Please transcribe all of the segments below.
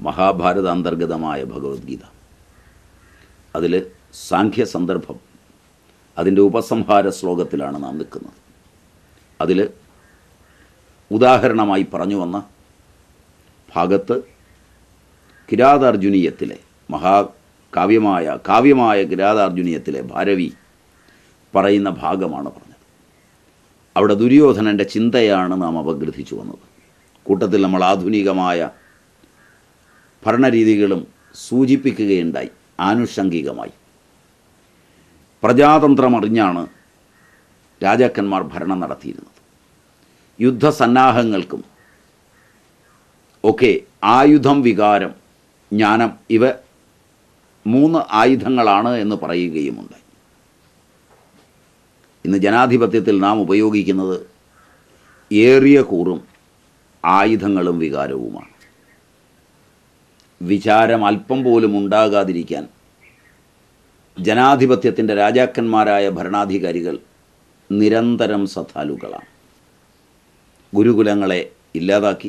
മഹാഭാരത അന്തർഗതമായ ഭഗവത്ഗീത അതിൽ സാഖ്യ സന്ദർഭം അതിൻ്റെ ഉപസംഹാര ശ്ലോകത്തിലാണ് നാം നിൽക്കുന്നത് അതിൽ ഉദാഹരണമായി പറഞ്ഞു വന്ന ഭാഗത്ത് കിരാതാർജുനീയത്തിലെ മഹാകാവ്യമായ കാവ്യമായ കിരാതാർജുനീയത്തിലെ ഭാരവി പറയുന്ന ഭാഗമാണ് പറഞ്ഞത് അവിടെ ദുര്യോധനൻ്റെ ചിന്തയാണ് നാം അപഗ്രഥിച്ചു വന്നത് കൂട്ടത്തിൽ നമ്മൾ ആധുനികമായ ഭരണരീതികളും സൂചിപ്പിക്കുകയുണ്ടായി ആനുഷംഗികമായി പ്രജാതന്ത്രമറിഞ്ഞാണ് രാജാക്കന്മാർ ഭരണം നടത്തിയിരുന്നത് യുദ്ധസന്നാഹങ്ങൾക്കും ഒക്കെ ആയുധം വികാരം ജ്ഞാനം ഇവ മൂന്ന് ആയുധങ്ങളാണ് എന്ന് പറയുകയുമുണ്ട് ഇന്ന് ജനാധിപത്യത്തിൽ നാം ഉപയോഗിക്കുന്നത് ഏറിയ കൂറും ആയുധങ്ങളും വികാരവുമാണ് വിചാരം അല്പം പോലും ഉണ്ടാകാതിരിക്കാൻ ജനാധിപത്യത്തിൻ്റെ രാജാക്കന്മാരായ ഭരണാധികാരികൾ നിരന്തരം സഥാലുക്കളാണ് ഗുരുകുലങ്ങളെ ഇല്ലാതാക്കി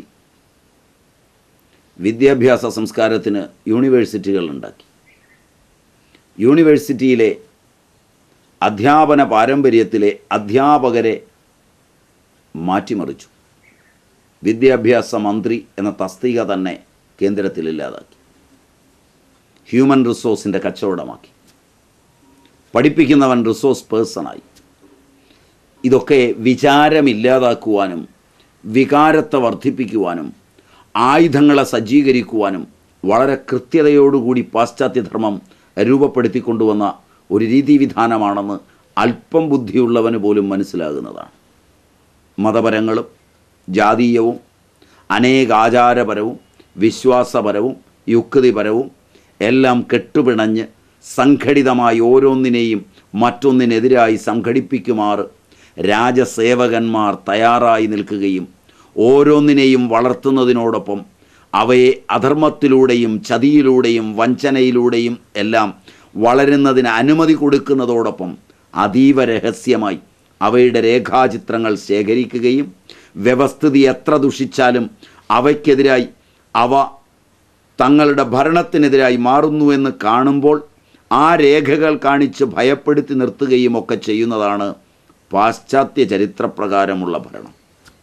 വിദ്യാഭ്യാസ സംസ്കാരത്തിന് യൂണിവേഴ്സിറ്റികൾ ഉണ്ടാക്കി യൂണിവേഴ്സിറ്റിയിലെ അധ്യാപന പാരമ്പര്യത്തിലെ അധ്യാപകരെ മാറ്റിമറിച്ചു വിദ്യാഭ്യാസ മന്ത്രി എന്ന തസ്തിക തന്നെ കേന്ദ്രത്തിൽ ഇല്ലാതാക്കി ഹ്യൂമൻ റിസോഴ്സിൻ്റെ കച്ചവടമാക്കി പഠിപ്പിക്കുന്നവൻ റിസോഴ്സ് പേഴ്സണായി ഇതൊക്കെ വിചാരമില്ലാതാക്കുവാനും വികാരത്തെ വർദ്ധിപ്പിക്കുവാനും ആയുധങ്ങളെ സജ്ജീകരിക്കുവാനും വളരെ കൃത്യതയോടുകൂടി പാശ്ചാത്യധർമ്മം രൂപപ്പെടുത്തിക്കൊണ്ടുവന്ന ഒരു രീതിവിധാനമാണെന്ന് അല്പം ബുദ്ധിയുള്ളവന് പോലും മനസ്സിലാകുന്നതാണ് മതപരങ്ങളും ജാതീയവും അനേകാചാരപരവും വിശ്വാസപരവും യുക്തിപരവും എല്ലാം കെട്ടുപിണഞ്ഞ് സംഘടിതമായി ഓരോന്നിനെയും മറ്റൊന്നിനെതിരായി സംഘടിപ്പിക്കുമാറ് രാജസേവകന്മാർ തയ്യാറായി നിൽക്കുകയും ഓരോന്നിനെയും വളർത്തുന്നതിനോടൊപ്പം അവയെ അധർമ്മത്തിലൂടെയും ചതിയിലൂടെയും വഞ്ചനയിലൂടെയും എല്ലാം വളരുന്നതിന് അനുമതി കൊടുക്കുന്നതോടൊപ്പം അതീവ രഹസ്യമായി അവയുടെ രേഖാചിത്രങ്ങൾ ശേഖരിക്കുകയും വ്യവസ്ഥിതി എത്ര ദുഷിച്ചാലും അവയ്ക്കെതിരായി അവ തങ്ങളുടെ ഭരണത്തിനെതിരായി മാറുന്നുവെന്ന് കാണുമ്പോൾ ആ രേഖകൾ കാണിച്ച് ഭയപ്പെടുത്തി നിർത്തുകയും ഒക്കെ ചെയ്യുന്നതാണ് പാശ്ചാത്യ ചരിത്രപ്രകാരമുള്ള ഭരണം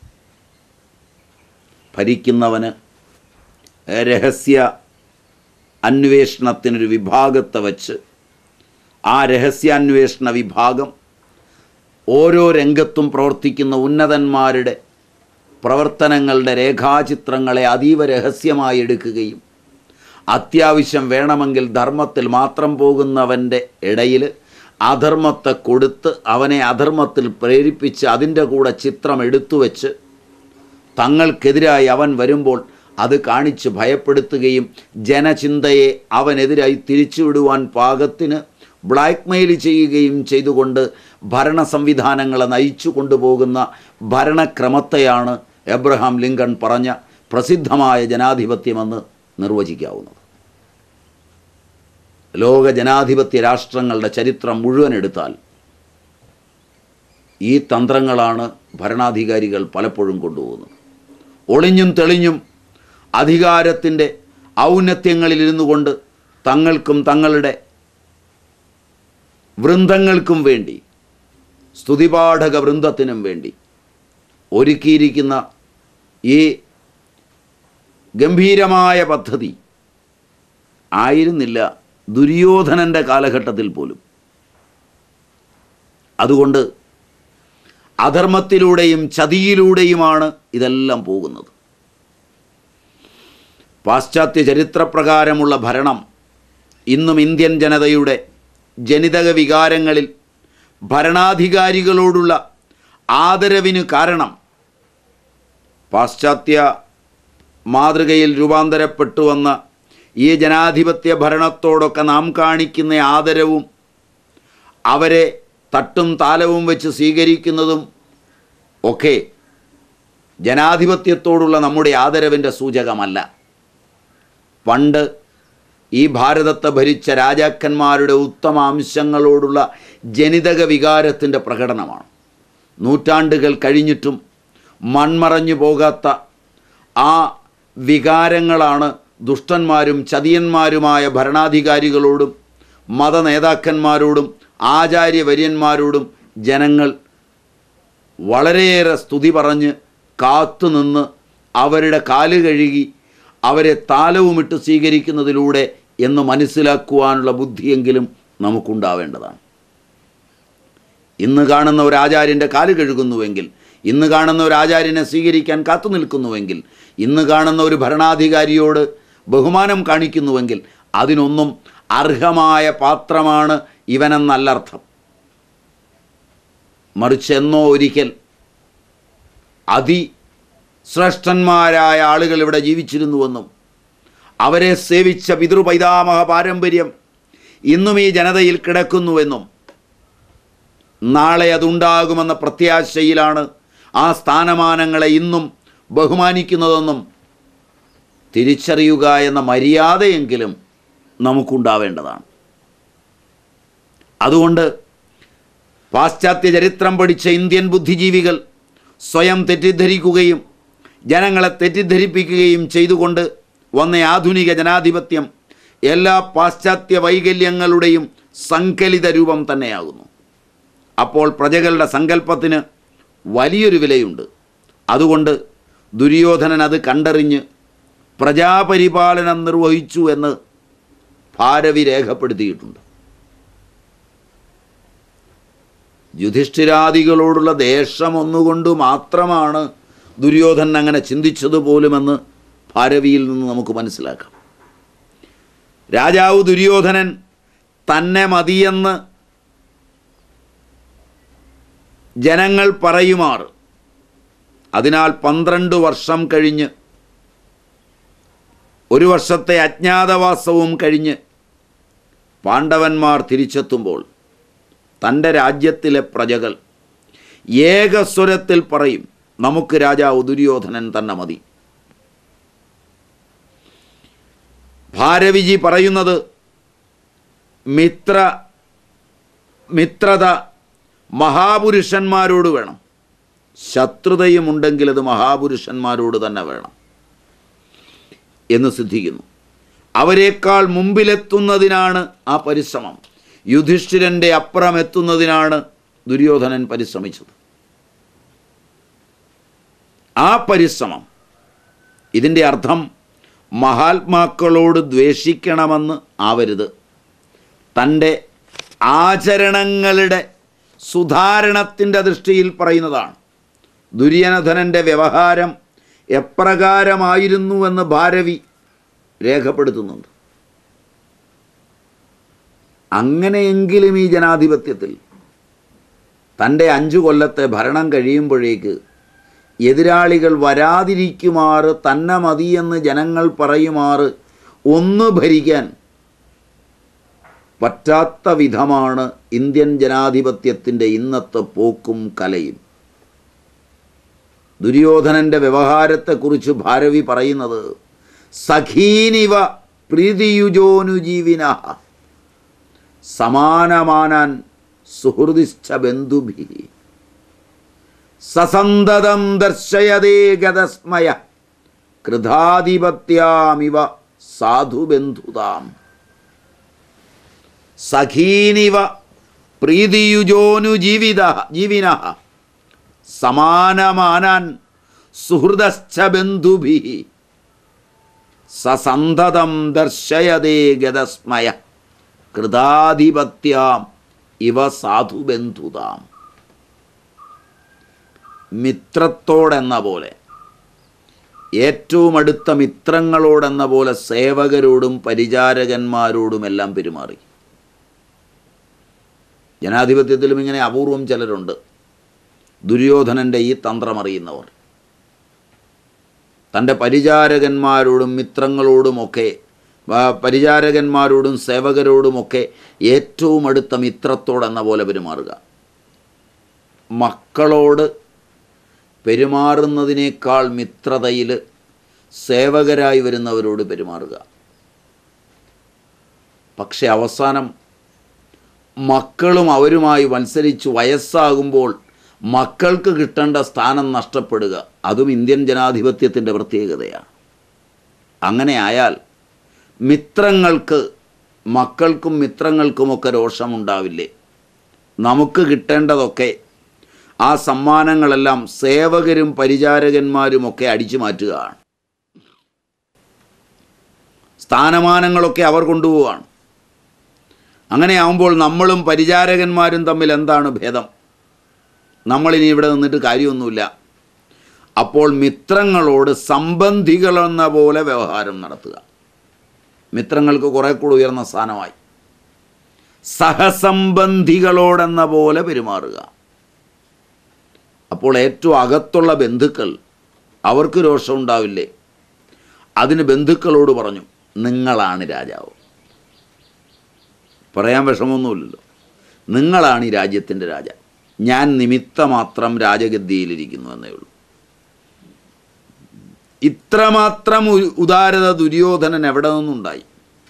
ഭരിക്കുന്നവന് രഹസ്യ അന്വേഷണത്തിനൊരു വിഭാഗത്തെ വച്ച് ആ രഹസ്യാന്വേഷണ വിഭാഗം ഓരോ രംഗത്തും പ്രവർത്തിക്കുന്ന ഉന്നതന്മാരുടെ പ്രവർത്തനങ്ങളുടെ രേഖാചിത്രങ്ങളെ അതീവ രഹസ്യമായി എടുക്കുകയും അത്യാവശ്യം വേണമെങ്കിൽ ധർമ്മത്തിൽ മാത്രം പോകുന്നവൻ്റെ ഇടയിൽ അധർമ്മത്തെ കൊടുത്ത് അവനെ അധർമ്മത്തിൽ പ്രേരിപ്പിച്ച് അതിൻ്റെ കൂടെ ചിത്രം എടുത്തു വെച്ച് തങ്ങൾക്കെതിരായി അവൻ വരുമ്പോൾ അത് കാണിച്ച് ഭയപ്പെടുത്തുകയും ജനചിന്തയെ അവനെതിരായി തിരിച്ചുവിടുവാൻ പാകത്തിന് ബ്ലാക്ക്മെയിൽ ചെയ്യുകയും ചെയ്തുകൊണ്ട് ഭരണ സംവിധാനങ്ങളെ നയിച്ചു കൊണ്ടുപോകുന്ന ഭരണക്രമത്തെയാണ് എബ്രഹാം ലിങ്കൺ പറഞ്ഞ പ്രസിദ്ധമായ ജനാധിപത്യമെന്ന് നിർവചിക്കാവുന്നത് ലോക ജനാധിപത്യ രാഷ്ട്രങ്ങളുടെ ചരിത്രം മുഴുവൻ എടുത്താൽ ഈ തന്ത്രങ്ങളാണ് ഭരണാധികാരികൾ പലപ്പോഴും കൊണ്ടുപോകുന്നത് ഒളിഞ്ഞും തെളിഞ്ഞും അധികാരത്തിൻ്റെ ഔന്നത്യങ്ങളിലിരുന്നു കൊണ്ട് തങ്ങൾക്കും തങ്ങളുടെ വൃന്ദങ്ങൾക്കും വേണ്ടി സ്തുതിപാഠക വൃന്ദത്തിനും വേണ്ടി ഒരുക്കിയിരിക്കുന്ന ഈ ഗംഭീരമായ പദ്ധതി ആയിരുന്നില്ല ദുര്യോധനൻ്റെ കാലഘട്ടത്തിൽ പോലും അതുകൊണ്ട് അധർമ്മത്തിലൂടെയും ചതിയിലൂടെയുമാണ് ഇതെല്ലാം പോകുന്നത് പാശ്ചാത്യ ചരിത്രപ്രകാരമുള്ള ഭരണം ഇന്നും ഇന്ത്യൻ ജനതയുടെ ജനിതക വികാരങ്ങളിൽ ഭരണാധികാരികളോടുള്ള ആദരവിന് കാരണം പാശ്ചാത്യ മാതൃകയിൽ രൂപാന്തരപ്പെട്ടു വന്ന ഈ ജനാധിപത്യ ഭരണത്തോടൊക്കെ നാം കാണിക്കുന്ന ആദരവും അവരെ തട്ടും താലവും വെച്ച് സ്വീകരിക്കുന്നതും ഒക്കെ ജനാധിപത്യത്തോടുള്ള നമ്മുടെ ആദരവിൻ്റെ സൂചകമല്ല പണ്ട് ഈ ഭാരതത്തെ ഭരിച്ച രാജാക്കന്മാരുടെ ഉത്തമ അംശങ്ങളോടുള്ള ജനിതക വികാരത്തിൻ്റെ പ്രകടനമാണ് നൂറ്റാണ്ടുകൾ കഴിഞ്ഞിട്ടും മൺമറഞ്ഞു പോകാത്ത ആ വികാരങ്ങളാണ് ദുഷ്ടന്മാരും ചതിയന്മാരുമായ ഭരണാധികാരികളോടും മതനേതാക്കന്മാരോടും ആചാര്യവര്യന്മാരോടും ജനങ്ങൾ വളരെയേറെ സ്തുതി പറഞ്ഞ് കാത്തുനിന്ന് അവരുടെ കാല് കഴുകി അവരെ താലവുമിട്ട് സ്വീകരിക്കുന്നതിലൂടെ എന്ന് മനസ്സിലാക്കുവാനുള്ള ബുദ്ധിയെങ്കിലും നമുക്കുണ്ടാവേണ്ടതാണ് ഇന്ന് കാണുന്ന ഒരു ആചാര്യൻ്റെ കാല് കഴുകുന്നുവെങ്കിൽ ഇന്ന് കാണുന്ന ഒരു ആചാര്യനെ സ്വീകരിക്കാൻ കാത്തു നിൽക്കുന്നുവെങ്കിൽ ഇന്ന് കാണുന്ന ഒരു ഭരണാധികാരിയോട് ബഹുമാനം കാണിക്കുന്നുവെങ്കിൽ അതിനൊന്നും അർഹമായ പാത്രമാണ് ഇവനെന്നല്ലർത്ഥം മറിച്ച് എന്നോ ഒരിക്കൽ അതി ശ്രേഷ്ഠന്മാരായ ആളുകൾ ഇവിടെ ജീവിച്ചിരുന്നുവെന്നും അവരെ സേവിച്ച പിതൃപൈതാമഹ പാരമ്പര്യം ഇന്നും ഈ ജനതയിൽ കിടക്കുന്നുവെന്നും നാളെ അതുണ്ടാകുമെന്ന പ്രത്യാശയിലാണ് ആ സ്ഥാനമാനങ്ങളെ ഇന്നും ബഹുമാനിക്കുന്നതെന്നും തിരിച്ചറിയുക എന്ന മര്യാദയെങ്കിലും നമുക്കുണ്ടാവേണ്ടതാണ് അതുകൊണ്ട് പാശ്ചാത്യ ചരിത്രം പഠിച്ച ഇന്ത്യൻ ബുദ്ധിജീവികൾ സ്വയം തെറ്റിദ്ധരിക്കുകയും ജനങ്ങളെ തെറ്റിദ്ധരിപ്പിക്കുകയും ചെയ്തുകൊണ്ട് വന്ന ആധുനിക ജനാധിപത്യം എല്ലാ പാശ്ചാത്യ വൈകല്യങ്ങളുടെയും സങ്കലിത രൂപം തന്നെയാകുന്നു അപ്പോൾ പ്രജകളുടെ സങ്കല്പത്തിന് വലിയൊരു വിലയുണ്ട് അതുകൊണ്ട് ദുര്യോധനൻ അത് കണ്ടറിഞ്ഞ് പ്രജാപരിപാലനം നിർവഹിച്ചു എന്ന് ഭാരവി രേഖപ്പെടുത്തിയിട്ടുണ്ട് യുധിഷ്ഠിരാദികളോടുള്ള ദേഷം ഒന്നുകൊണ്ട് മാത്രമാണ് ദുര്യോധനൻ അങ്ങനെ ചിന്തിച്ചത് പോലുമെന്ന് ഭാരവിയിൽ നിന്ന് നമുക്ക് മനസ്സിലാക്കാം രാജാവ് ദുര്യോധനൻ തന്നെ മതിയെന്ന് ജനങ്ങൾ പറയുമാറ് അതിനാൽ പന്ത്രണ്ട് വർഷം കഴിഞ്ഞ് ഒരു വർഷത്തെ അജ്ഞാതവാസവും കഴിഞ്ഞ് പാണ്ഡവന്മാർ തിരിച്ചെത്തുമ്പോൾ തൻ്റെ രാജ്യത്തിലെ പ്രജകൾ ഏകസ്വരത്തിൽ പറയും നമുക്ക് രാജാവ് ദുര്യോധനൻ തന്നെ മതി ഭാരവിജി പറയുന്നത് മിത്ര മിത്രത മഹാപുരുഷന്മാരോട് വേണം ശത്രുതയുമുണ്ടെങ്കിൽ അത് മഹാപുരുഷന്മാരോട് തന്നെ വേണം എന്ന് സിദ്ധിക്കുന്നു അവരെക്കാൾ മുമ്പിലെത്തുന്നതിനാണ് ആ പരിശ്രമം യുധിഷ്ഠിരൻ്റെ അപ്പുറം എത്തുന്നതിനാണ് ദുര്യോധനൻ പരിശ്രമിച്ചത് ആ പരിശ്രമം ഇതിൻ്റെ അർത്ഥം മഹാത്മാക്കളോട് ദ്വേഷിക്കണമെന്ന് ആവരുത് തൻ്റെ ആചരണങ്ങളുടെ സുധാരണത്തിൻ്റെ ദൃഷ്ടിയിൽ പറയുന്നതാണ് ദുര്യോധനൻ്റെ വ്യവഹാരം എപ്രകാരമായിരുന്നുവെന്ന് ഭാരവി രേഖപ്പെടുത്തുന്നുണ്ട് അങ്ങനെയെങ്കിലും ഈ ജനാധിപത്യത്തിൽ തൻ്റെ അഞ്ചു കൊല്ലത്തെ ഭരണം കഴിയുമ്പോഴേക്ക് എതിരാളികൾ വരാതിരിക്കുമാറ് തന്നെ മതിയെന്ന് ജനങ്ങൾ പറയുമാറ് ഒന്ന് ഭരിക്കാൻ പറ്റാത്ത വിധമാണ് ഇന്ത്യൻ ജനാധിപത്യത്തിൻ്റെ ഇന്നത്തെ പോക്കും കലയും ദുര്യോധനൻ്റെ വ്യവഹാരത്തെക്കുറിച്ച് ഭാരവി പറയുന്നത് സഖീനിവ പ്രീതിയുജോനുജീവിന സമാനമാനാൻ സുഹൃദിശ്ച ബന്ധുഭി സസന്തതം ദർശയതേ ഗതസ്മയ കൃതാധിപത്യാമിവ സാധുബന്ധുതാം സഖീനിവ പ്രീതിയുജോനു ജീവിത ജീവിന സമാനമാനാൻ സുഹൃദശ്ച ബന്ധുഭി സസന്തതം ദർശയതേ ഗതസ്മയ കൃതാധിപത്യാം ഇവ സാധുബന്ധുതാം മിത്രത്തോടെന്ന പോലെ ഏറ്റവും അടുത്ത മിത്രങ്ങളോടെന്ന പോലെ സേവകരോടും പരിചാരകന്മാരോടുമെല്ലാം പെരുമാറി ജനാധിപത്യത്തിലും ഇങ്ങനെ അപൂർവം ചിലരുണ്ട് ദുര്യോധനൻ്റെ ഈ തന്ത്രമറിയുന്നവർ തൻ്റെ പരിചാരകന്മാരോടും മിത്രങ്ങളോടുമൊക്കെ ആ, പരിചാരകന്മാരോടും സേവകരോടുമൊക്കെ ഏറ്റവും അടുത്ത മിത്രത്തോടെന്ന പോലെ പെരുമാറുക മക്കളോട് പെരുമാറുന്നതിനേക്കാൾ മിത്രതയിൽ സേവകരായി വരുന്നവരോട് പെരുമാറുക പക്ഷെ അവസാനം മക്കളും അവരുമായി മത്സരിച്ച് വയസ്സാകുമ്പോൾ മക്കൾക്ക് കിട്ടേണ്ട സ്ഥാനം നഷ്ടപ്പെടുക അതും ഇന്ത്യൻ ജനാധിപത്യത്തിൻ്റെ പ്രത്യേകതയാണ് അങ്ങനെ ആയാൽ മിത്രങ്ങൾക്ക് മക്കൾക്കും മിത്രങ്ങൾക്കുമൊക്കെ രോഷമുണ്ടാവില്ലേ നമുക്ക് കിട്ടേണ്ടതൊക്കെ ആ സമ്മാനങ്ങളെല്ലാം സേവകരും പരിചാരകന്മാരുമൊക്കെ അടിച്ചു മാറ്റുകയാണ് സ്ഥാനമാനങ്ങളൊക്കെ അവർ കൊണ്ടുപോവാണ് അങ്ങനെയാവുമ്പോൾ നമ്മളും പരിചാരകന്മാരും തമ്മിൽ എന്താണ് ഭേദം നമ്മളിനി ഇവിടെ നിന്നിട്ട് കാര്യമൊന്നുമില്ല അപ്പോൾ മിത്രങ്ങളോട് സംബന്ധികളെന്ന പോലെ വ്യവഹാരം നടത്തുക മിത്രങ്ങൾക്ക് കുറെ കൂടി ഉയർന്ന സ്ഥാനമായി സഹസംബന്ധികളോടെന്ന പോലെ പെരുമാറുക അപ്പോൾ ഏറ്റവും അകത്തുള്ള ബന്ധുക്കൾ അവർക്ക് രോഷമുണ്ടാവില്ലേ അതിന് ബന്ധുക്കളോട് പറഞ്ഞു നിങ്ങളാണ് രാജാവ് പറയാൻ വിഷമമൊന്നുമില്ലല്ലോ നിങ്ങളാണ് ഈ രാജ്യത്തിൻ്റെ രാജ ഞാൻ നിമിത്തമാത്രം രാജഗദ്ദിയിലിരിക്കുന്നു എന്നേ ഉള്ളൂ ഇത്രമാത്രം ഉ- ഉദാരത ദുര്യോധനൻ എവിടെ നിന്നുണ്ടായി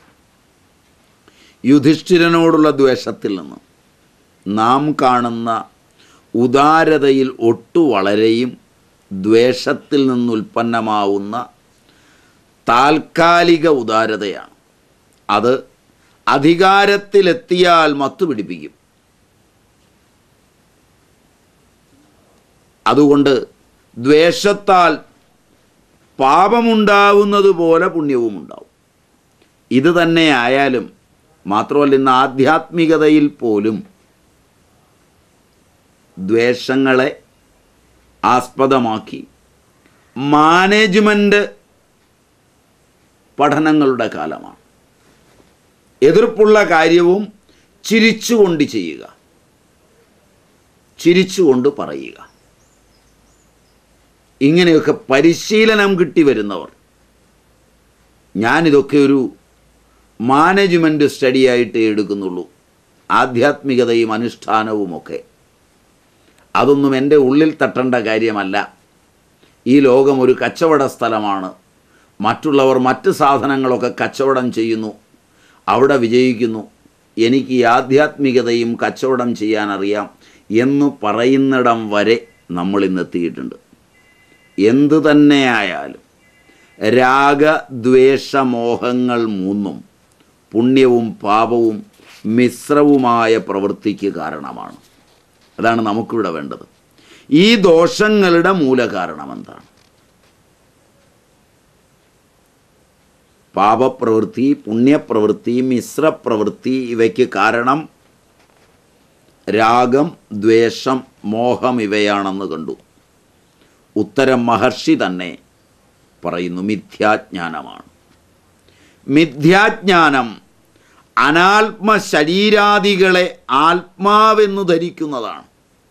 യുധിഷ്ഠിരനോടുള്ള ദ്വേഷത്തിൽ നിന്ന് നാം കാണുന്ന ഉദാരതയിൽ ഒട്ടു വളരെയും ദ്വേഷത്തിൽ നിന്നുൽപ്പന്നമാവുന്ന താൽക്കാലിക ഉദാരതയാണ് അത് അധികാരത്തിലെത്തിയാൽ മത്തുപിടിപ്പിക്കും അതുകൊണ്ട് ദ്വേഷത്താൽ പാപമുണ്ടാവുന്നത് പോലെ പുണ്യവും ഉണ്ടാവും ഇത് തന്നെ ആയാലും മാത്രമല്ല ഇന്ന് ആധ്യാത്മികതയിൽ പോലും ദ്വേഷങ്ങളെ ആസ്പദമാക്കി മാനേജ്മെൻറ്റ് പഠനങ്ങളുടെ കാലമാണ് എതിർപ്പുള്ള കാര്യവും ചിരിച്ചുകൊണ്ട് ചെയ്യുക ചിരിച്ചുകൊണ്ട് പറയുക ഇങ്ങനെയൊക്കെ പരിശീലനം കിട്ടി വരുന്നവർ ഞാനിതൊക്കെ ഒരു മാനേജ്മെൻറ്റ് സ്റ്റഡിയായിട്ടേ എടുക്കുന്നുള്ളൂ ആധ്യാത്മികതയും അനുഷ്ഠാനവുമൊക്കെ അതൊന്നും എൻ്റെ ഉള്ളിൽ തട്ടേണ്ട കാര്യമല്ല ഈ ലോകം ഒരു കച്ചവട സ്ഥലമാണ് മറ്റുള്ളവർ മറ്റ് സാധനങ്ങളൊക്കെ കച്ചവടം ചെയ്യുന്നു അവിടെ വിജയിക്കുന്നു എനിക്ക് ഈ ആധ്യാത്മികതയും കച്ചവടം ചെയ്യാൻ അറിയാം എന്ന് പറയുന്നിടം വരെ നമ്മൾ ഇന്നെത്തിയിട്ടുണ്ട് എന്തു തന്നെയായാലും രാഗദ്വേഷമോഹങ്ങൾ മൂന്നും പുണ്യവും പാപവും മിശ്രവുമായ പ്രവൃത്തിക്ക് കാരണമാണ് അതാണ് നമുക്കിവിടെ വേണ്ടത് ഈ ദോഷങ്ങളുടെ മൂലകാരണം എന്താണ് പാപപ്രവൃത്തി പുണ്യപ്രവൃത്തി മിശ്രപ്രവൃത്തി ഇവയ്ക്ക് കാരണം രാഗം ദ്വേഷം മോഹം ഇവയാണെന്ന് കണ്ടു ഉത്തരം മഹർഷി തന്നെ പറയുന്നു മിഥ്യാജ്ഞാനമാണ് മിഥ്യാജ്ഞാനം അനാത്മ ശരീരാദികളെ ആത്മാവെന്ന് ധരിക്കുന്നതാണ്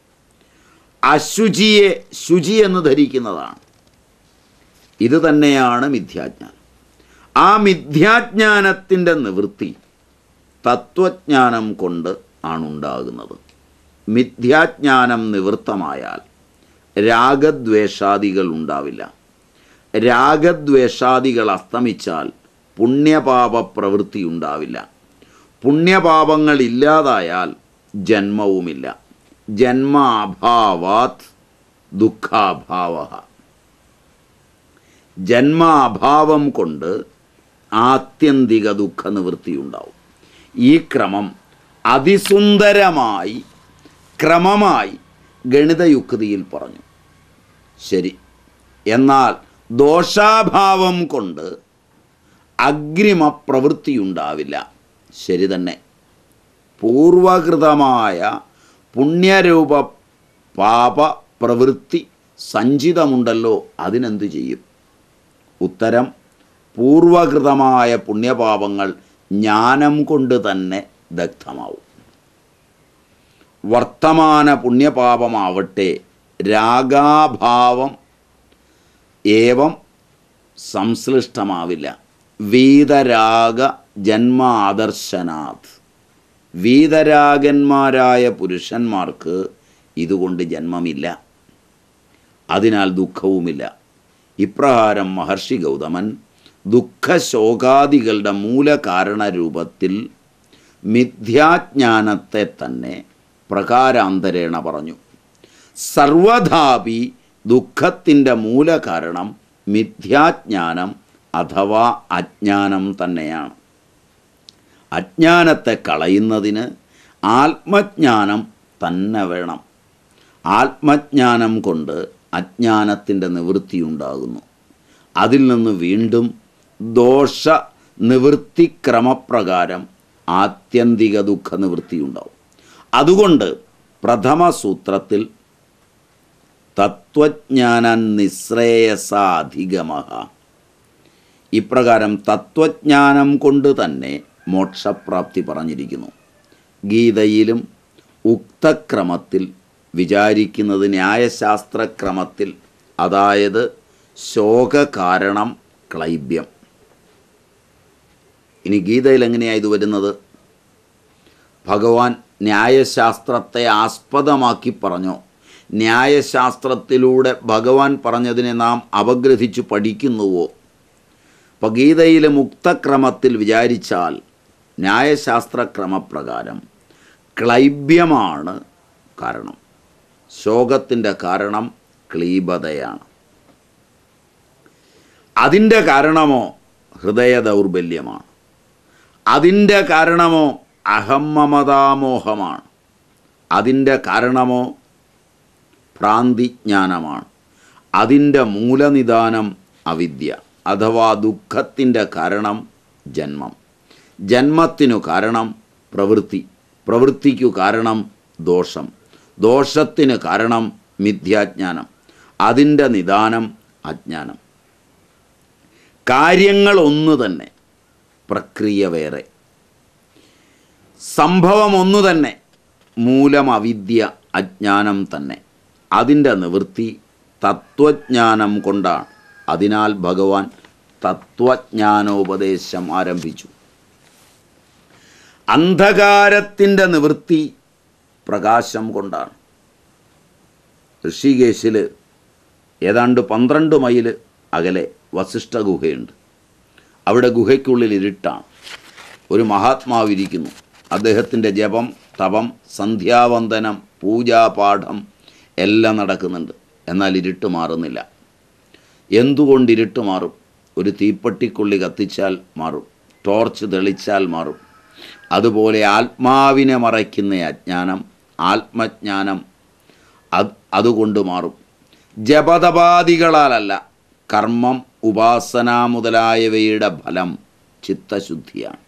അശുചിയെ ശുചി എന്ന് ധരിക്കുന്നതാണ് ഇത് തന്നെയാണ് മിഥ്യാജ്ഞാനം ആ മിഥ്യാജ്ഞാനത്തിൻ്റെ നിവൃത്തി തത്വജ്ഞാനം കൊണ്ട് ആണുണ്ടാകുന്നത് മിഥ്യാജ്ഞാനം നിവൃത്തമായാൽ രാഗദ്വേഷാദികൾ ഉണ്ടാവില്ല രാഗദ്വേഷാദികൾ അസ്തമിച്ചാൽ പുണ്യപാപ പ്രവൃത്തി ഉണ്ടാവില്ല പുണ്യപാപങ്ങൾ ഇല്ലാതായാൽ ജന്മവുമില്ല ജന്മാഭാവാത് ദുഃഖാഭാവ ജന്മാഭാവം കൊണ്ട് ആത്യന്തിക ദുഃഖ നിവൃത്തി ഉണ്ടാവും ഈ ക്രമം അതിസുന്ദരമായി ക്രമമായി ഗണിതയുക്തിയിൽ പറഞ്ഞു ശരി എന്നാൽ ദോഷാഭാവം കൊണ്ട് അഗ്രിമ പ്രവൃത്തിയുണ്ടാവില്ല ശരി തന്നെ പൂർവകൃതമായ പുണ്യരൂപ പാപ പ്രവൃത്തി സഞ്ചിതമുണ്ടല്ലോ അതിനെന്തു ചെയ്യും ഉത്തരം പൂർവകൃതമായ പുണ്യപാപങ്ങൾ ജ്ഞാനം കൊണ്ട് തന്നെ ദഗ്ധമാവും വർത്തമാന പുണ്യപാപമാവട്ടെ രാഗാഭാവം ഏവം സംശ്ലിഷ്ടമാവില്ല വീതരാഗ ജന്മാദർശനാഥ് വീതരാഗന്മാരായ പുരുഷന്മാർക്ക് ഇതുകൊണ്ട് ജന്മമില്ല അതിനാൽ ദുഃഖവുമില്ല ഇപ്രകാരം മഹർഷി ഗൗതമൻ ദുഃഖശോകാദികളുടെ മൂലകാരണ രൂപത്തിൽ മിഥ്യാജ്ഞാനത്തെ തന്നെ പ്രകാരാന്തരേണ പറഞ്ഞു സർവധാപി ദുഃഖത്തിൻ്റെ മൂലകാരണം മിഥ്യാജ്ഞാനം അഥവാ അജ്ഞാനം തന്നെയാണ് അജ്ഞാനത്തെ കളയുന്നതിന് ആത്മജ്ഞാനം തന്നെ വേണം ആത്മജ്ഞാനം കൊണ്ട് അജ്ഞാനത്തിൻ്റെ നിവൃത്തിയുണ്ടാകുന്നു അതിൽ നിന്ന് വീണ്ടും ദോഷ നിവൃത്തിക്രമപ്രകാരം ആത്യന്തിക ദുഃഖ നിവൃത്തിയുണ്ടാവും അതുകൊണ്ട് പ്രഥമ സൂത്രത്തിൽ തത്വജ്ഞാന നിശ്രേയസാധിഗമ ഇപ്രകാരം തത്വജ്ഞാനം കൊണ്ട് തന്നെ മോക്ഷപ്രാപ്തി പറഞ്ഞിരിക്കുന്നു ഗീതയിലും ഉക്തക്രമത്തിൽ വിചാരിക്കുന്നത് ന്യായശാസ്ത്രക്രമത്തിൽ അതായത് ശോകകാരണം ക്ലൈബ്യം ഇനി ഗീതയിൽ എങ്ങനെയാണ് ഇത് വരുന്നത് ഭഗവാൻ ന്യായശാസ്ത്രത്തെ ആസ്പദമാക്കി പറഞ്ഞോ ന്യായശാസ്ത്രത്തിലൂടെ ഭഗവാൻ പറഞ്ഞതിനെ നാം അപഗ്രഥിച്ചു പഠിക്കുന്നുവോ അപ്പോൾ ഗീതയിലെ മുക്തക്രമത്തിൽ വിചാരിച്ചാൽ ന്യായശാസ്ത്രക്രമപ്രകാരം ക്ലൈബ്യമാണ് കാരണം ശോകത്തിൻ്റെ കാരണം ക്ലീബതയാണ് അതിൻ്റെ കാരണമോ ഹൃദയ ദൗർബല്യമാണ് അതിൻ്റെ കാരണമോ അഹമ്മമതാമോഹമാണ് അതിൻ്റെ കാരണമോ ഭ്രാന്തിജ്ഞാനമാണ് അതിൻ്റെ മൂലനിദാനം അവിദ്യ അഥവാ ദുഃഖത്തിൻ്റെ കാരണം ജന്മം ജന്മത്തിനു കാരണം പ്രവൃത്തി പ്രവൃത്തിക്കു കാരണം ദോഷം ദോഷത്തിന് കാരണം മിഥ്യാജ്ഞാനം അതിൻ്റെ നിദാനം അജ്ഞാനം കാര്യങ്ങൾ ഒന്ന് തന്നെ പ്രക്രിയ വേറെ സംഭവം ഒന്നു തന്നെ മൂലം അവിദ്യ അജ്ഞാനം തന്നെ അതിൻ്റെ നിവൃത്തി തത്വജ്ഞാനം കൊണ്ടാണ് അതിനാൽ ഭഗവാൻ തത്വജ്ഞാനോപദേശം ആരംഭിച്ചു അന്ധകാരത്തിൻ്റെ നിവൃത്തി പ്രകാശം കൊണ്ടാണ് ഋഷികേശിൽ ഏതാണ്ട് പന്ത്രണ്ട് മൈൽ അകലെ വസിഷ്ഠ ഗുഹയുണ്ട് അവിടെ ഗുഹയ്ക്കുള്ളിൽ ഇരുട്ടാണ് ഒരു മഹാത്മാവിരിക്കുന്നു അദ്ദേഹത്തിൻ്റെ ജപം തപം സന്ധ്യാവന്ദനം പൂജാപാഠം എല്ലാം നടക്കുന്നുണ്ട് എന്നാൽ ഇരുട്ട് മാറുന്നില്ല എന്തുകൊണ്ട് ഇരുട്ട് മാറും ഒരു തീപ്പെട്ടിക്കുള്ളി കത്തിച്ചാൽ മാറും ടോർച്ച് തെളിച്ചാൽ മാറും അതുപോലെ ആത്മാവിനെ മറയ്ക്കുന്ന അജ്ഞാനം ആത്മജ്ഞാനം അത് അതുകൊണ്ട് മാറും ജപതപാദികളാലല്ല കർമ്മം ഉപാസന മുതലായവയുടെ ഫലം ചിത്തശുദ്ധിയാണ്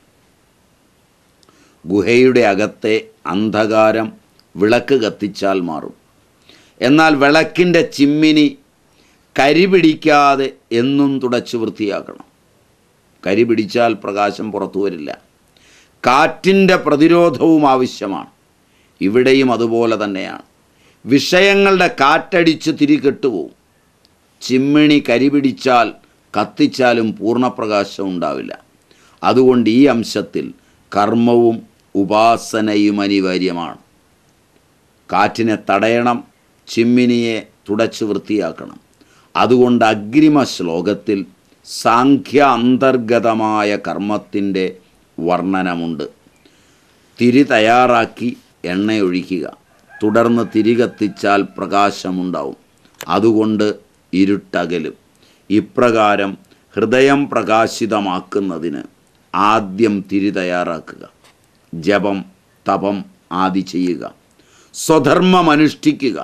ഗുഹയുടെ അകത്തെ അന്ധകാരം വിളക്ക് കത്തിച്ചാൽ മാറും എന്നാൽ വിളക്കിൻ്റെ ചിമ്മിനി കരി പിടിക്കാതെ എന്നും തുടച്ച് വൃത്തിയാക്കണം കരി പിടിച്ചാൽ പ്രകാശം പുറത്തു വരില്ല കാറ്റിൻ്റെ പ്രതിരോധവും ആവശ്യമാണ് ഇവിടെയും അതുപോലെ തന്നെയാണ് വിഷയങ്ങളുടെ കാറ്റടിച്ച് തിരികെട്ടുപോകും ചിമ്മിണി കരി പിടിച്ചാൽ കത്തിച്ചാലും പൂർണ്ണപ്രകാശം ഉണ്ടാവില്ല അതുകൊണ്ട് ഈ അംശത്തിൽ കർമ്മവും ഉപാസനയും അനിവാര്യമാണ് കാറ്റിനെ തടയണം ചിമ്മിനിയെ തുടച്ച് വൃത്തിയാക്കണം അതുകൊണ്ട് അഗ്രിമ ശ്ലോകത്തിൽ സാഖ്യ അന്തർഗതമായ കർമ്മത്തിൻ്റെ വർണ്ണനമുണ്ട് തിരി തയ്യാറാക്കി എണ്ണയൊഴിക്കുക തുടർന്ന് തിരി കത്തിച്ചാൽ പ്രകാശമുണ്ടാവും അതുകൊണ്ട് ഇരുട്ടകലും ഇപ്രകാരം ഹൃദയം പ്രകാശിതമാക്കുന്നതിന് ആദ്യം തിരി തയ്യാറാക്കുക ജപം തപം ആദി ചെയ്യുക സ്വധർമ്മം അനുഷ്ഠിക്കുക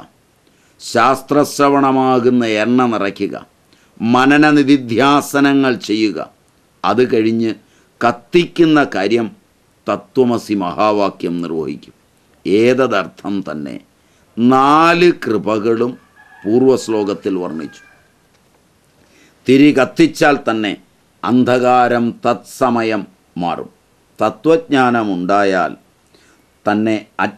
ശാസ്ത്രശ്രവണമാകുന്ന എണ്ണ നിറയ്ക്കുക മനന നിധിധ്യാസനങ്ങൾ ചെയ്യുക അത് കഴിഞ്ഞ് കത്തിക്കുന്ന കാര്യം തത്വമസി മഹാവാക്യം നിർവഹിക്കും ഏതദർത്ഥം തന്നെ നാല് കൃപകളും പൂർവ്വശ്ലോകത്തിൽ വർണ്ണിച്ചു തിരി കത്തിച്ചാൽ തന്നെ അന്ധകാരം തത്സമയം മാറും തത്വജ്ഞാനമുണ്ടായാൽ തന്നെ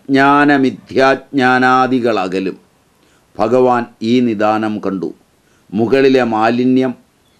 അജ്ഞാനമിഥ്യാജ്ഞാനാദികൾ അകലും ഭഗവാൻ ഈ നിദാനം കണ്ടു മുകളിലെ മാലിന്യം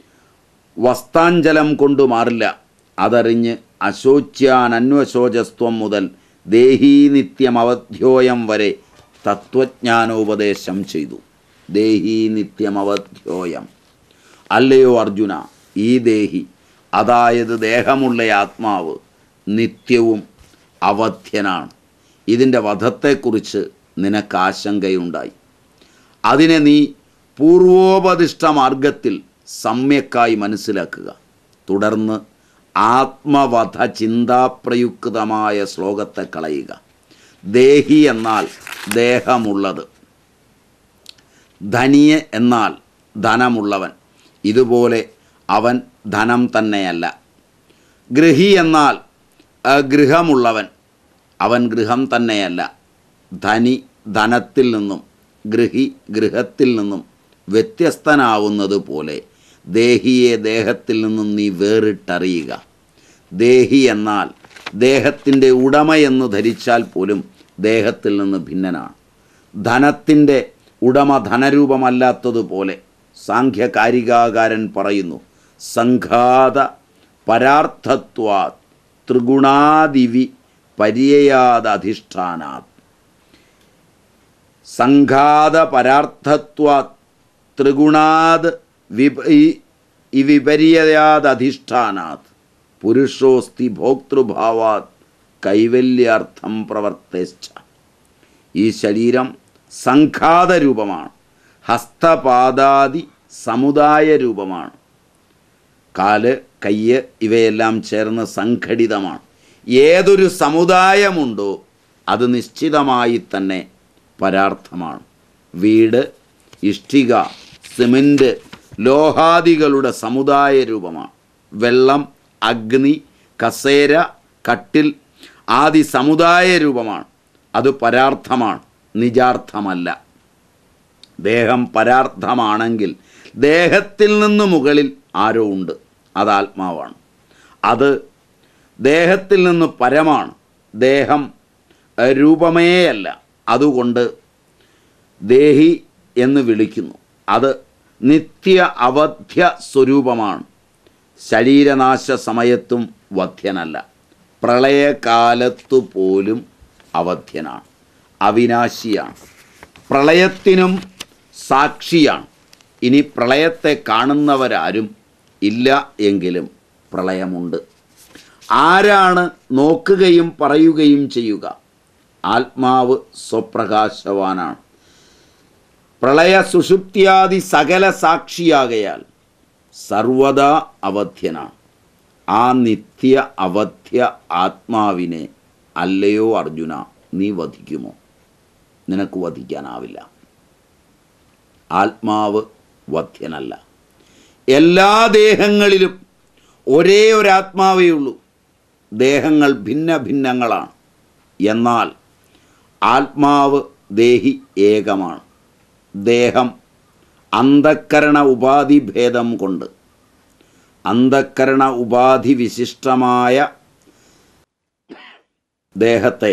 വസ്താഞ്ചലം കൊണ്ടു മാറില്ല അതറിഞ്ഞ് അശോച്യാൻ അന്വശോചസ്ത്വം മുതൽ ദേഹീ നിത്യം അവധ്യോയം വരെ തത്വജ്ഞാനോപദേശം ചെയ്തു ദേഹീ നിത്യം അവധ്യോയം അല്ലയോ അർജുന ഈ ദേഹി അതായത് ദേഹമുള്ള ആത്മാവ് നിത്യവും അവധ്യനാണ് ഇതിൻ്റെ വധത്തെക്കുറിച്ച് നിനക്ക് ആശങ്കയുണ്ടായി അതിനെ നീ പൂർവോപദിഷ്ട മാർഗത്തിൽ സമ്യക്കായി മനസ്സിലാക്കുക തുടർന്ന് ആത്മവധ ചിന്താപ്രയുക്തമായ ശ്ലോകത്തെ കളയുക ദേഹി എന്നാൽ ദേഹമുള്ളത് ധനിയ എന്നാൽ ധനമുള്ളവൻ ഇതുപോലെ അവൻ ധനം തന്നെയല്ല ഗൃഹി എന്നാൽ ആ, ഗൃഹമുള്ളവൻ അവൻ ഗൃഹം തന്നെയല്ല ധനി ധനത്തിൽ നിന്നും ഗൃഹി ഗൃഹത്തിൽ നിന്നും വ്യത്യസ്തനാവുന്നത് പോലെ ദേഹിയെ ദേഹത്തിൽ നിന്നും നീ വേറിട്ടറിയുക ദേഹി എന്നാൽ ദേഹത്തിൻ്റെ ഉടമയെന്ന് ധരിച്ചാൽ പോലും ദേഹത്തിൽ നിന്ന് ഭിന്നനാണ് ധനത്തിൻ്റെ ഉടമ ധനരൂപമല്ലാത്തതുപോലെ സാഖ്യകാരികാകാരൻ പറയുന്നു സംഘാത പരാർത്ഥത്വാ ത്രിഗുണാദിവി പര്യാദധിഷ്ഠാനാത് സംഘാത പരാർത്ഥത്വാ ത്രിഗുണാത് വിപ ഈ വിപര്യാദധിഷ്ഠാനാത് പുരുഷോസ്തി ഭോക്തൃഭാവാത് കൈവല്യാർത്ഥം പ്രവർത്തേശ്ച ഈ ശരീരം സംഘാത രൂപമാണ് ഹസ്തപാദാദി സമുദായ രൂപമാണ് കാല് കയ്യ് ഇവയെല്ലാം ചേർന്ന് സംഘടിതമാണ് ഏതൊരു സമുദായമുണ്ടോ അത് നിശ്ചിതമായി തന്നെ പരാർത്ഥമാണ് വീട് ഇഷ്ടിക സിമൻറ്റ് ലോഹാദികളുടെ സമുദായ രൂപമാണ് വെള്ളം അഗ്നി കസേര കട്ടിൽ ആദി സമുദായ രൂപമാണ് അത് പരാർത്ഥമാണ് നിജാർത്ഥമല്ല ദേഹം പരാർത്ഥമാണെങ്കിൽ ദേഹത്തിൽ നിന്ന് മുകളിൽ ആരോ ഉണ്ട് അത് ആത്മാവാണ് അത് ദേഹത്തിൽ നിന്ന് പരമാണ് ദേഹം ഏഹ്, രൂപമേയല്ല അതുകൊണ്ട് ദേഹി എന്ന് വിളിക്കുന്നു അത് നിത്യ അവധ്യ സ്വരൂപമാണ് ശരീരനാശ സമയത്തും വധ്യനല്ല പ്രളയകാലത്തു പോലും അവധ്യനാണ് അവിനാശിയാണ് പ്രളയത്തിനും സാക്ഷിയാണ് ഇനി പ്രളയത്തെ കാണുന്നവരാരും ഇല്ല എങ്കിലും പ്രളയമുണ്ട് ആരാണ് നോക്കുകയും പറയുകയും ചെയ്യുക ആത്മാവ് സ്വപ്രകാശവാനാണ് പ്രളയ സുഷുപ്തിയാദി സകല സാക്ഷിയാകയാൽ സർവദാ അവധ്യനാണ് ആ നിത്യ അവധ്യ ആത്മാവിനെ അല്ലയോ അർജുന നീ വധിക്കുമോ നിനക്ക് വധിക്കാനാവില്ല ആത്മാവ് വധ്യനല്ല എല്ലാ ദേഹങ്ങളിലും ഒരേ ഒരാത്മാവേ ഉള്ളൂ ദേഹങ്ങൾ ഭിന്ന ഭിന്നങ്ങളാണ് എന്നാൽ ആത്മാവ് ദേഹി ഏകമാണ് ദേഹം അന്ധക്കരണ ഉപാധി ഭേദം കൊണ്ട് അന്ധക്കരണ ഉപാധി വിശിഷ്ടമായ ദേഹത്തെ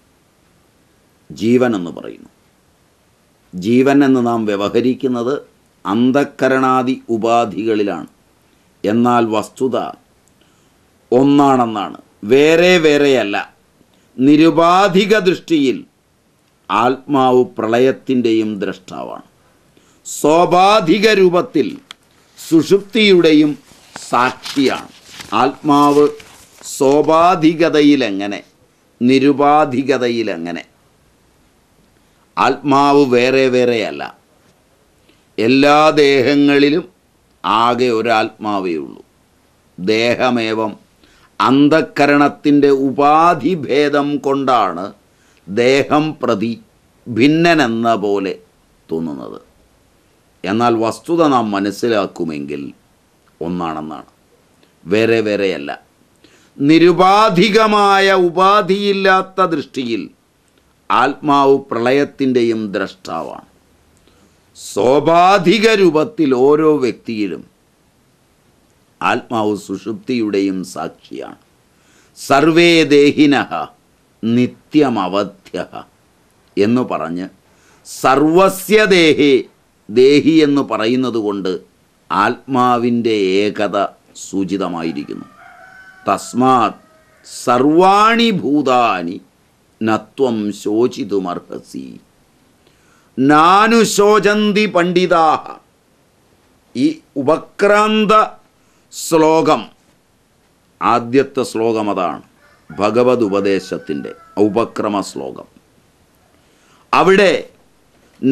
ജീവൻ എന്ന് പറയുന്നു ജീവൻ എന്ന് നാം വ്യവഹരിക്കുന്നത് അന്ധക്കരണാദി ഉപാധികളിലാണ് എന്നാൽ വസ്തുത ഒന്നാണെന്നാണ് വേറെ വേറെയല്ല നിരുപാധിക ദൃഷ്ടിയിൽ ആത്മാവ് പ്രളയത്തിൻ്റെയും ദ്രഷ്ടാവാണ് സ്വാഭാധിക രൂപത്തിൽ സുഷുപ്തിയുടെയും സാക്ഷിയാണ് ആത്മാവ് സ്വാഭാധികതയിലെങ്ങനെ നിരുപാധികതയിലെങ്ങനെ ആത്മാവ് വേറെ വേറെയല്ല എല്ലാ ദേഹങ്ങളിലും ആകെ ഒരാത്മാവേ ഉള്ളൂ ദേഹമേവം അന്ധക്കരണത്തിൻ്റെ ഉപാധിഭേദം കൊണ്ടാണ് ദേഹം പ്രതി ഭിന്നനെന്ന പോലെ തോന്നുന്നത് എന്നാൽ വസ്തുത നാം മനസ്സിലാക്കുമെങ്കിൽ ഒന്നാണെന്നാണ് വേറെ വേറെയല്ല നിരുപാധികമായ ഉപാധിയില്ലാത്ത ദൃഷ്ടിയിൽ ആത്മാവ് പ്രളയത്തിൻ്റെയും ദ്രഷ്ടാവാണ് സ്വാഭാധിക രൂപത്തിൽ ഓരോ വ്യക്തിയിലും ആത്മാവ് സുഷുപ്തിയുടെയും സാക്ഷിയാണ് സർവേ ദേഹിന നിത്യമവധ്യ എന്ന് പറഞ്ഞ് സർവസ്യ ദേഹേ ദേഹി എന്ന് പറയുന്നത് കൊണ്ട് ആത്മാവിൻ്റെ ഏകത സൂചിതമായിരിക്കുന്നു തസ്മാത് സർവാണി ഭൂതാനി നത്വം ശോചിതുമർഹസി നാനുശോചന്തി പണ്ഡിതാഹ ഈ ഉപക്രാന്ത ശ്ലോകം ആദ്യത്തെ ശ്ലോകം അതാണ് ഭഗവത് ഉപദേശത്തിൻ്റെ ഉപക്രമ ശ്ലോകം അവിടെ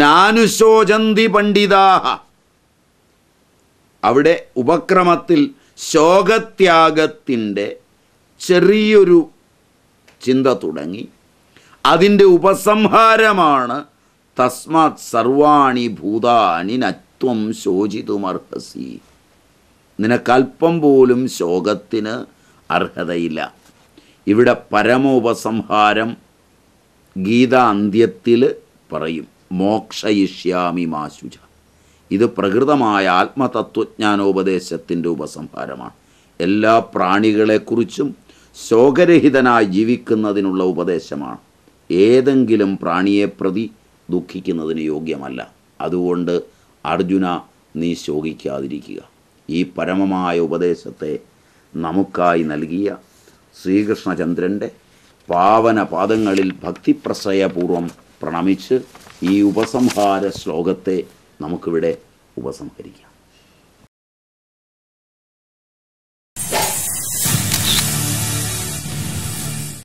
നാനുശോചന്തി പണ്ഡിതാഹ അവിടെ ഉപക്രമത്തിൽ ശോകത്യാഗത്തിൻ്റെ ചെറിയൊരു ചിന്ത തുടങ്ങി അതിൻ്റെ ഉപസംഹാരമാണ് തസ്മാത് സർവാണി ഭൂതാനി നത്വം ശോചിതുമർഹസി നിനക്കല്പം പോലും ശോകത്തിന് അർഹതയില്ല ഇവിടെ പരമോപസംഹാരം ഗീത അന്ത്യത്തിൽ പറയും മോക്ഷയിഷ്യാമി മാശുച ഇത് പ്രകൃതമായ ആത്മതത്വജ്ഞാനോപദേശത്തിൻ്റെ ഉപസംഹാരമാണ് എല്ലാ പ്രാണികളെക്കുറിച്ചും ശോകരഹിതനായി ജീവിക്കുന്നതിനുള്ള ഉപദേശമാണ് ഏതെങ്കിലും പ്രാണിയെ പ്രതി ദുഃഖിക്കുന്നതിന് യോഗ്യമല്ല അതുകൊണ്ട് അർജുന നീ ശോകിക്കാതിരിക്കുക ഈ പരമമായ ഉപദേശത്തെ നമുക്കായി നൽകിയ ശ്രീകൃഷ്ണചന്ദ്രൻ്റെ പാവന പാദങ്ങളിൽ ഭക്തിപ്രസയപൂർവം പ്രണമിച്ച് ഈ ഉപസംഹാര ശ്ലോകത്തെ നമുക്കിവിടെ ഉപസംഹരിക്കാം